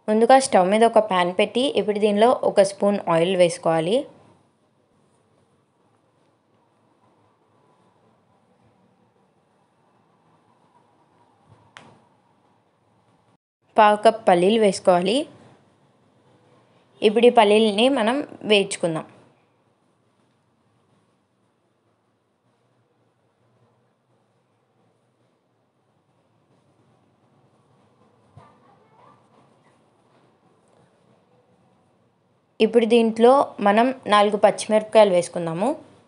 ముందుగా స్టవ్ మీద ఒక ప్యాన్ పెట్టి ఇప్పుడు దీనిలో ఒక స్పూన్ ఆయిల్ వేసుకోవాలి పావు కప్ పల్లీలు వేసుకోవాలి ఇప్పుడు ఈ పల్లీలని మనం వేయించుకుందాం ఇప్పుడు దీంట్లో మనం నాలుగు పచ్చిమిరపకాయలు వేసుకుందాము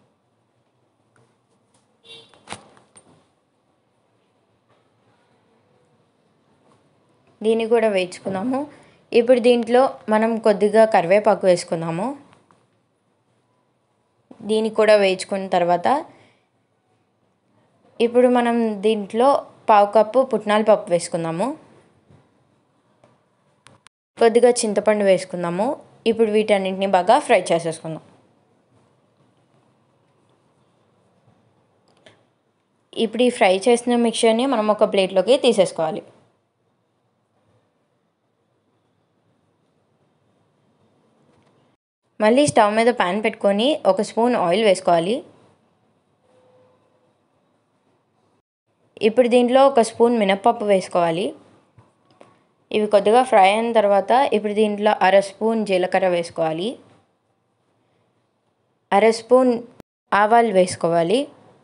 దీన్ని కూడా వేయించుకుందాము ఇప్పుడు దీంట్లో మనం కొద్దిగా కరివేపాకు వేసుకుందాము దీన్ని కూడా వేయించుకున్న తర్వాత ఇప్పుడు మనం దీంట్లో పావు కప్పు పుట్నాల పప్పు వేసుకుందాము కొద్దిగా చింతపండు వేసుకుందాము ఇప్పుడు వీటన్నింటిని బాగా ఫ్రై చేసేసుకుందాం ఇప్పుడు ఈ ఫ్రై చేసిన మిక్చర్ని మనం ఒక ప్లేట్లోకి తీసేసుకోవాలి మళ్ళీ స్టవ్ మీద ప్యాన్ పెట్టుకొని ఒక స్పూన్ ఆయిల్ వేసుకోవాలి ఇప్పుడు దీంట్లో ఒక స్పూన్ మినప్పప్పు వేసుకోవాలి ఇవి కొద్దిగా ఫ్రై అయిన తర్వాత ఇప్పుడు దీంట్లో అర స్పూన్ జీలకర్ర వేసుకోవాలి అర స్పూన్ ఆవాలు వేసుకోవాలి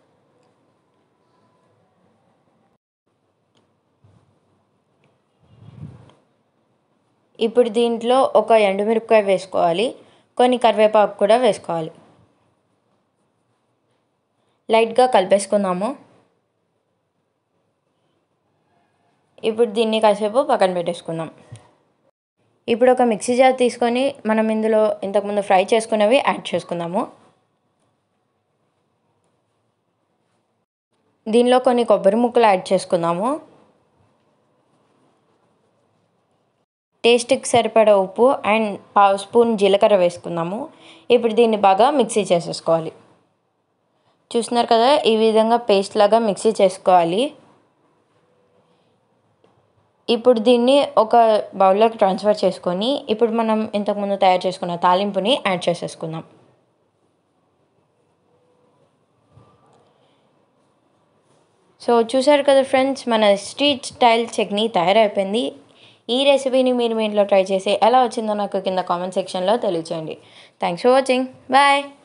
ఇప్పుడు దీంట్లో ఒక ఎండుమిరపకాయ వేసుకోవాలి కొన్ని కరివేపాకు కూడా వేసుకోవాలి లైట్గా కలిపేసుకుందాము ఇప్పుడు దీన్ని కాసేపు పక్కన పెట్టేసుకుందాం ఇప్పుడు ఒక మిక్సీ జార్ తీసుకొని మనం ఇందులో ఇంతకుముందు ఫ్రై చేసుకున్నవి యాడ్ చేసుకుందాము దీనిలో కొన్ని కొబ్బరి ముక్కలు యాడ్ చేసుకుందాము టేస్ట్కి సరిపడా ఉప్పు అండ్ పావు స్పూన్ జీలకర్ర వేసుకుందాము ఇప్పుడు దీన్ని బాగా మిక్సీ చేసేసుకోవాలి చూస్తున్నారు కదా ఈ విధంగా పేస్ట్ లాగా మిక్సీ చేసుకోవాలి ఇప్పుడు దీన్ని ఒక బౌల్లోకి ట్రాన్స్ఫర్ చేసుకొని ఇప్పుడు మనం ఇంతకుముందు తయారు చేసుకున్న తాలింపుని యాడ్ చేసేసుకుందాం సో చూసారు కదా ఫ్రెండ్స్ మన స్ట్రీట్ స్టైల్ చట్నీ తయారైపోయింది ఈ రెసిపీని మీరు మీ ఇంట్లో ట్రై చేసి ఎలా వచ్చిందో నాకు కింద కామెంట్ సెక్షన్లో తెలియచేయండి థ్యాంక్స్ ఫర్ వాచింగ్ బాయ్